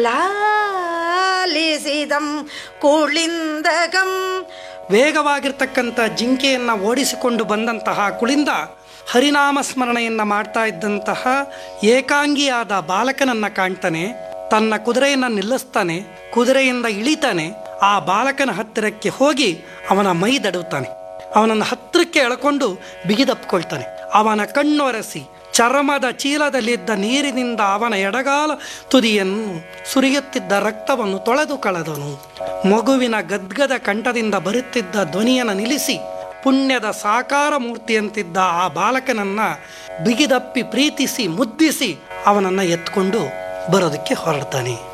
ಲಾಲಿಸಿದಂ ಕುಳಿಂದಗಂ ವೇಗವಾಗಿರ್ತಕ್ಕಂಥ ಜಿಂಕೆಯನ್ನು ಓಡಿಸಿಕೊಂಡು ಬಂದಂತಹ ಕುಳಿಂದ ಹರಿನಾಮ ಸ್ಮರಣೆಯನ್ನು ಮಾಡ್ತಾ ಇದ್ದಂತಹ ಏಕಾಂಗಿಯಾದ ಬಾಲಕನನ್ನು ಕಾಣ್ತಾನೆ ತನ್ನ ಕುದುರೆಯನ್ನು ನಿಲ್ಲಿಸ್ತಾನೆ ಕುದುರೆಯಿಂದ ಇಳಿತಾನೆ ಆ ಬಾಲಕನ ಹತ್ತಿರಕ್ಕೆ ಹೋಗಿ ಅವನ ಮೈ ದಡುತ್ತಾನೆ ಅವನನ್ನು ಹತ್ತಿರಕ್ಕೆ ಎಳ್ಕೊಂಡು ಬಿಗಿದಪ್ಕೊಳ್ತಾನೆ ಅವನ ಕಣ್ಣೊರೆಸಿ ಚರ್ಮದ ಚೀಲದಲ್ಲಿದ್ದ ನೀರಿನಿಂದ ಅವನ ಎಡಗಾಲ ತುದಿಯನ್ನು ಸುರಿಯುತ್ತಿದ್ದ ರಕ್ತವನ್ನು ತೊಳೆದು ಕಳೆದನು ಮಗುವಿನ ಗದ್ಗದ ಕಂಠದಿಂದ ಬರುತ್ತಿದ್ದ ಧ್ವನಿಯನ್ನು ನಿಲ್ಲಿಸಿ ಪುಣ್ಯದ ಸಾಕಾರ ಮೂರ್ತಿಯಂತಿದ್ದ ಆ ಬಾಲಕನನ್ನ ಬಿಗಿದಪ್ಪಿ ಪ್ರೀತಿಸಿ ಮುದ್ದಿಸಿ ಅವನನ್ನು ಎತ್ಕೊಂಡು ಬರೋದಕ್ಕೆ ಹೊರಡ್ತಾನೆ